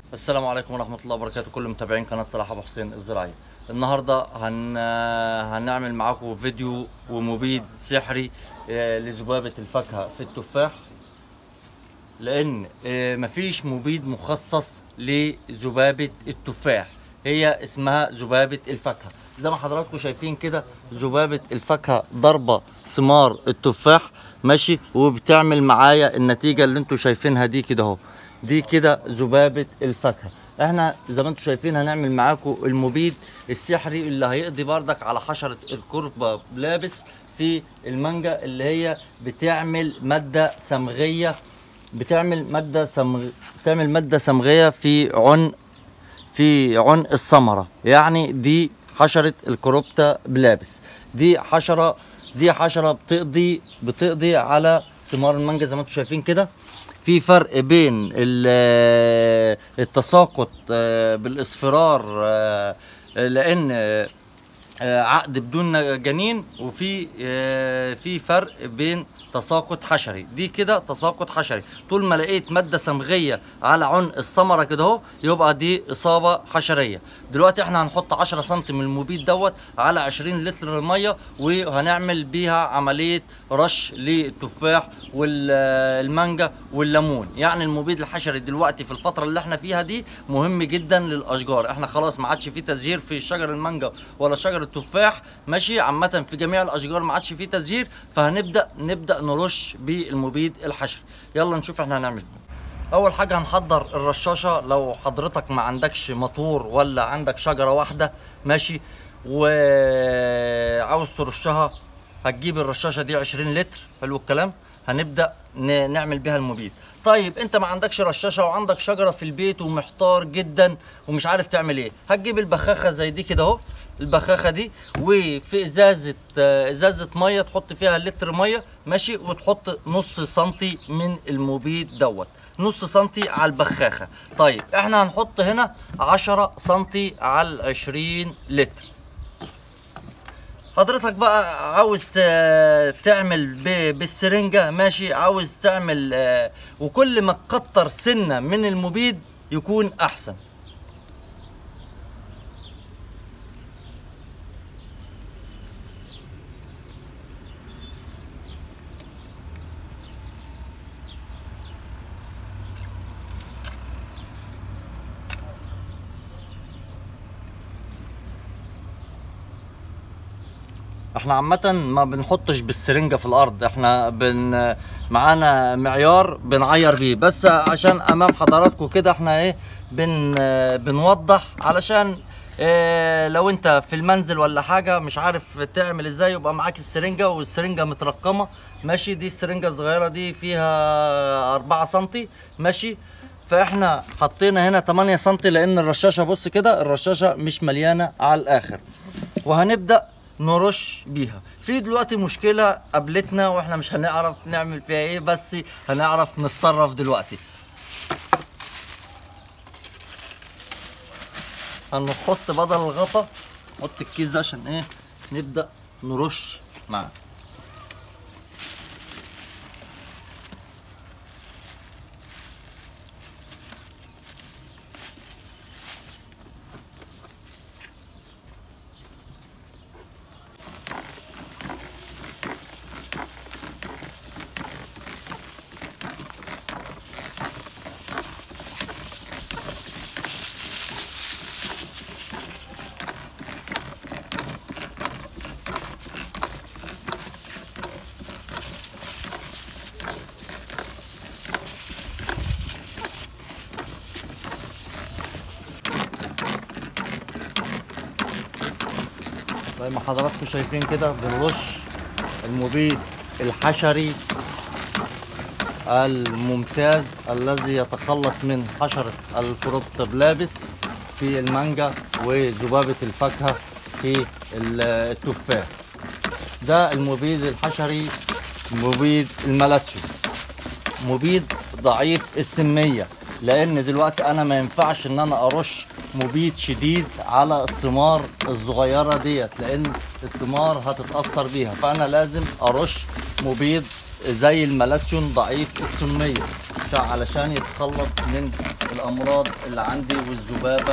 السلام عليكم ورحمة الله وبركاته كل متابعين قناة صلاح أبو حسين الزراعية النهاردة هن... هنعمل معاكم فيديو ومبيد سحري آه، لذبابة الفاكهة في التفاح لأن آه، مفيش مبيد مخصص لذبابة التفاح هي اسمها ذبابة الفاكهة زي ما حضراتكم شايفين كده ذبابة الفاكهة ضربة ثمار التفاح ماشي وبتعمل معايا النتيجة اللي انتوا شايفينها دي كده اهو دي كده ذبابة الفاكهة احنا زي ما انتم شايفين هنعمل معاكم المبيد السحري اللي هيقضي بردك على حشرة الكربة لابس في المانجا اللي هي بتعمل مادة صمغية بتعمل مادة صمغ بتعمل مادة صمغية في عنق في عنق الثمرة يعني دي حشرة الكروبتا بلابس دي حشرة دي حشرة بتقضي بتقضي على ثمار المانجا زي ما انتم شايفين كده في فرق بين ال- التساقط آه، بالاصفرار آه، لان آه، آه، عقد بدون جنين وفي آه، في فرق بين تساقط حشري دي كده تساقط حشري طول ما لقيت ماده صمغيه على عنق الثمره كده اهو يبقى دي اصابه حشريه دلوقتي احنا هنحط 10 سم من المبيد دوت على 20 لتر ميه وهنعمل بيها عمليه رش للتفاح والمانجا والليمون يعني المبيد الحشري دلوقتي في الفتره اللي احنا فيها دي مهم جدا للاشجار احنا خلاص ما عادش في تزهير في شجر المانجا ولا شجر التفاح ماشي عامه في جميع الاشجار ما عادش في تزهير فهنبدا نبدا نرش بالمبيد الحشري يلا نشوف احنا هنعمل ايه اول حاجه هنحضر الرشاشه لو حضرتك ما عندكش موتور ولا عندك شجره واحده ماشي وعاوز ترشها هتجيب الرشاشه دي 20 لتر حلو الكلام هنبدا ن- نعمل بيها المبيد طيب انت ما عندكش رشاشه وعندك شجره في البيت ومحتار جدا ومش عارف تعمل ايه هتجيب البخاخه زي دي كده اهو البخاخه دي وفي ازازه آه، ازازه ميه تحط فيها لتر ميه ماشي وتحط نص سنتي من المبيد دوت نص سنتي على البخاخه طيب احنا هنحط هنا 10 سنتي على ال 20 لتر حضرتك بقى عاوز ت- تعمل ب- بالسرنجة ماشي عاوز تعمل آه، وكل ما تكتر سنة من المبيد يكون أحسن احنا عامة ما بنحطش بالسرنجة في الأرض احنا بن معانا معيار بنعير بيه بس عشان أمام حضراتكم كده احنا ايه بن بنوضح علشان اه لو انت في المنزل ولا حاجة مش عارف تعمل ازاي يبقى معاك السرنجة والسرنجة مترقمة ماشي دي السرنجة الصغيرة دي فيها أربعة سنتي ماشي فاحنا حطينا هنا 8 سنتي لأن الرشاشة بص كده الرشاشة مش مليانة على الآخر وهنبدأ نرش بيها في دلوقتي مشكلة قابلتنا واحنا مش هنعرف نعمل فيها ايه بس هنعرف نتصرف دلوقتي هنحط بدل الغطا نحط الكيس ده عشان ايه نبدأ نرش معاه زي ما حضراتكم شايفين كده بنرش المبيد الحشري الممتاز الذي يتخلص من حشرة الكروبتبلابس في المانجا وذبابة الفاكهة في ال- التفاح ده المبيد الحشري مبيد الملاسيوم مبيد ضعيف السمية لان دلوقتي انا ما ينفعش ان انا ارش مبيد شديد على الثمار الصغيرة ديت لان الثمار هتتأثر بيها فانا لازم ارش مبيد زي الملاسيون ضعيف السمية عشان- علشان يتخلص من الامراض اللي عندي والذبابه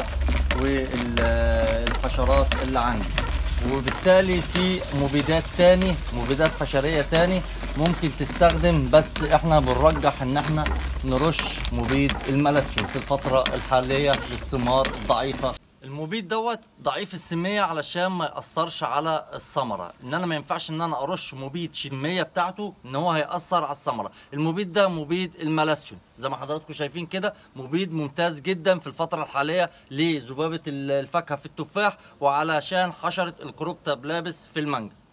والحشرات اللي عندي وبالتالي في مبيدات تاني مبيدات حشريه تاني ممكن تستخدم بس احنا بنرجح ان احنا نرش مبيد الملاسيوم في الفتره الحاليه للثمار الضعيفه المبيد دوت ضعيف السميه علشان ما ياثرش على الثمره ان انا ما ينفعش ان انا ارش مبيد الشميه بتاعته ان هو هياثر على الثمره المبيد ده مبيد الملاسيوم زي ما حضراتكم شايفين كده مبيد ممتاز جدا في الفتره الحاليه لذبابه الفاكهه في التفاح وعلشان حشره الكروب تابلابس في المانجا